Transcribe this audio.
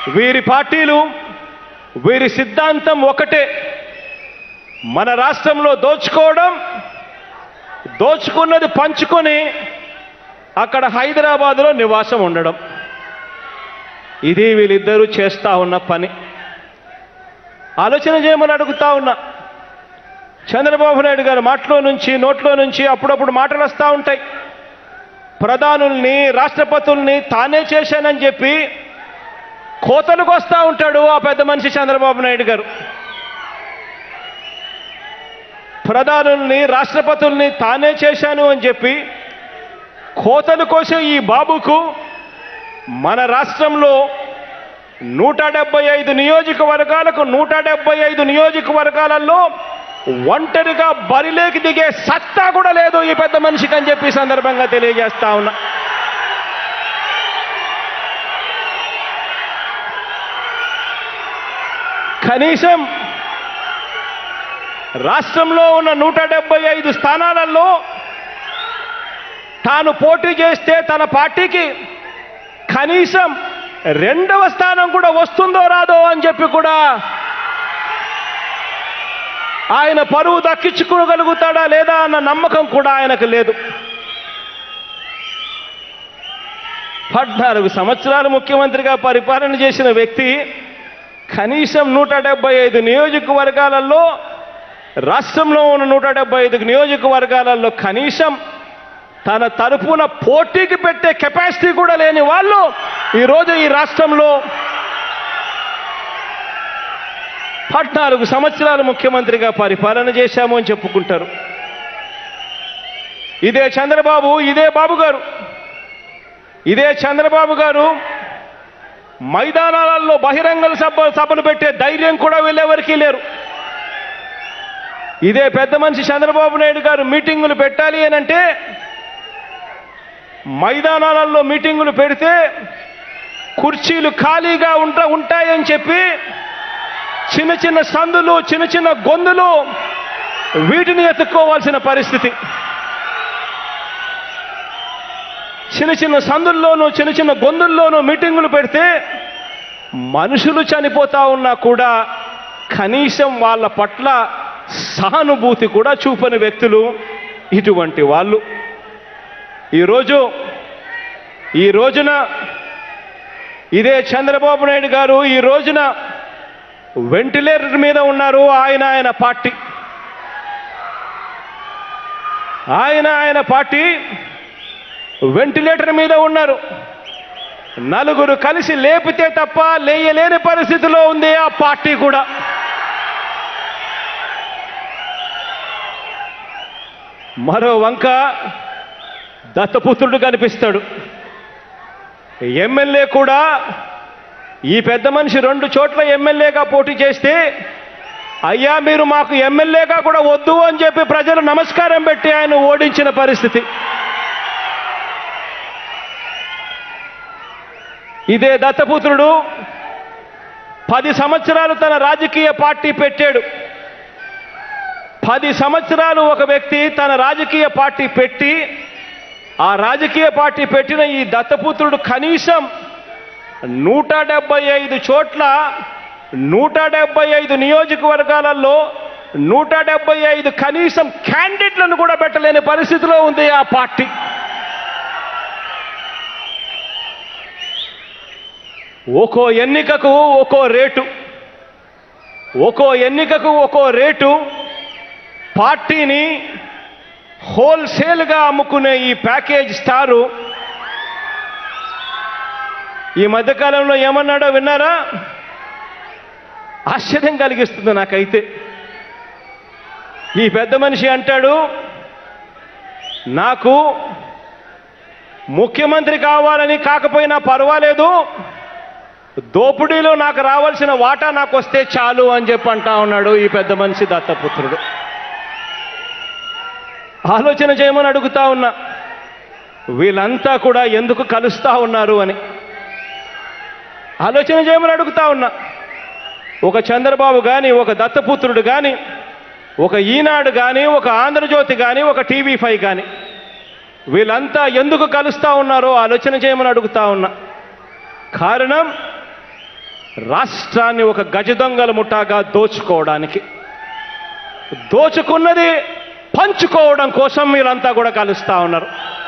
వీరి పార్టీలు వీరి సిద్ధాంతం ఒకటే మన రాష్ట్రంలో దోచుకోవడం దోచుకున్నది పంచుకొని అక్కడ హైదరాబాదులో నివాసం ఉండడం ఇది వీళ్ళిద్దరూ చేస్తా ఉన్న పని ఆలోచన చేయమని అడుగుతా ఉన్నా చంద్రబాబు నాయుడు గారి మాటలో నుంచి నోట్లో నుంచి అప్పుడప్పుడు మాటలు వస్తూ ఉంటాయి ప్రధానుల్ని రాష్ట్రపతుల్ని తానే చేశానని చెప్పి కోతలకు వస్తూ ఉంటాడు ఆ పెద్ద మనిషి చంద్రబాబు నాయుడు గారు ప్రధానుల్ని రాష్ట్రపతుల్ని తానే చేశాను అని చెప్పి కోతలు కోసే ఈ బాబుకు మన రాష్ట్రంలో నూట డెబ్బై ఐదు నియోజకవర్గాలకు నూట డెబ్బై ఐదు నియోజకవర్గాలలో ఒంటరిగా బరిలేకి దిగే సత్తా కూడా లేదు ఈ పెద్ద మనిషికి అని చెప్పి ఈ సందర్భంగా తెలియజేస్తా ఉన్నా కనీసం రాష్ట్రంలో ఉన్న నూట డెబ్బై ఐదు స్థానాలలో తాను పోటీ చేస్తే తన పార్టీకి కనీసం రెండవ స్థానం కూడా వస్తుందో రాదో అని చెప్పి కూడా ఆయన పరువు దక్కించుకోగలుగుతాడా లేదా అన్న నమ్మకం కూడా ఆయనకు లేదు పద్నాలుగు సంవత్సరాలు ముఖ్యమంత్రిగా పరిపాలన చేసిన వ్యక్తి కనీసం నూట డెబ్బై ఐదు నియోజకవర్గాలలో రాష్ట్రంలో ఉన్న నూట డెబ్బై ఐదు నియోజకవర్గాలలో కనీసం తన తరపున పోటీకి పెట్టే కెపాసిటీ కూడా లేని వాళ్ళు ఈరోజు ఈ రాష్ట్రంలో పద్నాలుగు సంవత్సరాలు ముఖ్యమంత్రిగా పరిపాలన చేశాము అని చెప్పుకుంటారు ఇదే చంద్రబాబు ఇదే బాబు గారు ఇదే చంద్రబాబు గారు మైదానాలలో బహిరంగ సభ సభలు పెట్టే ధైర్యం కూడా వీళ్ళెవరికీ లేరు ఇదే పెద్ద మనిషి చంద్రబాబు నాయుడు గారు మీటింగులు పెట్టాలి అని అంటే మైదానాలలో మీటింగులు పెడితే కుర్చీలు ఖాళీగా ఉంట ఉంటాయని చెప్పి చిన్న చిన్న సందులు చిన్న చిన్న గొంతులు వీటిని ఎత్తుక్కోవాల్సిన పరిస్థితి చిన్న చిన్న సందుల్లోనూ చిన్న చిన్న గొంతుల్లోనూ మీటింగులు పెడితే మనుషులు చనిపోతా ఉన్నా కూడా కనీసం వాళ్ళ పట్ల సహానుభూతి కూడా చూపని వ్యక్తులు ఇటువంటి వాళ్ళు ఈరోజు ఈ రోజున ఇదే చంద్రబాబు నాయుడు గారు ఈ రోజున వెంటిలేటర్ మీద ఉన్నారు ఆయన ఆయన పార్టీ ఆయన ఆయన పార్టీ వెంటిలేటర్ మీద ఉన్నారు నలుగురు కలిసి లేపితే తప్ప లేయలేని పరిస్థితిలో ఉంది ఆ పార్టీ కూడా మరో వంక దత్తపుత్రుడు కనిపిస్తాడు ఎమ్మెల్యే కూడా ఈ పెద్ద మనిషి రెండు చోట్ల ఎమ్మెల్యేగా పోటీ చేస్తే అయ్యా మీరు మాకు ఎమ్మెల్యేగా కూడా వద్దు అని చెప్పి ప్రజలు నమస్కారం పెట్టి ఆయన ఓడించిన పరిస్థితి ఇదే దత్తపుత్రుడు పది సంవత్సరాలు తన రాజకీయ పార్టీ పెట్టాడు పది సంవత్సరాలు ఒక వ్యక్తి తన రాజకీయ పార్టీ పెట్టి ఆ రాజకీయ పార్టీ పెట్టిన ఈ దత్తపుత్రుడు కనీసం నూట డెబ్బై ఐదు చోట్ల నూట డెబ్బై ఐదు నియోజకవర్గాలలో నూట డెబ్బై ఐదు కనీసం క్యాండిడేట్లను కూడా పెట్టలేని పరిస్థితిలో ఉంది ఆ పార్టీ ఒక్కో ఎన్నికకు ఒక్కో రేటు ఒక్కో ఎన్నికకు ఒక్కో రేటు పార్టీని హోల్సేల్గా అమ్ముకునే ఈ ప్యాకేజ్ స్టారు ఈ మధ్యకాలంలో ఏమన్నాడో విన్నారా ఆశ్చర్యం కలిగిస్తుంది నాకైతే ఈ పెద్ద మనిషి అంటాడు నాకు ముఖ్యమంత్రి కావాలని కాకపోయినా పర్వాలేదు దోపిడీలో నాకు రావాల్సిన వాటా నాకు వస్తే చాలు అని చెప్పి అంటా ఉన్నాడు ఈ పెద్ద మనిషి దత్తపుత్రుడు ఆలోచన చేయమని అడుగుతా ఉన్నా వీళ్ళంతా కూడా ఎందుకు కలుస్తా ఉన్నారు అని ఆలోచన చేయమని అడుగుతా ఉన్నా ఒక చంద్రబాబు కానీ ఒక దత్తపుత్రుడు కానీ ఒక ఈనాడు కానీ ఒక ఆంధ్రజ్యోతి కానీ ఒక టీవీ ఫైవ్ కానీ వీళ్ళంతా ఎందుకు కలుస్తా ఉన్నారో ఆలోచన చేయమని అడుగుతా ఉన్నా కారణం రాష్ట్రాన్ని ఒక గజ దొంగల ముఠాగా దోచుకోవడానికి దోచుకున్నది పంచుకోవడం కోసం మీరంతా కూడా కలుస్తా ఉన్నారు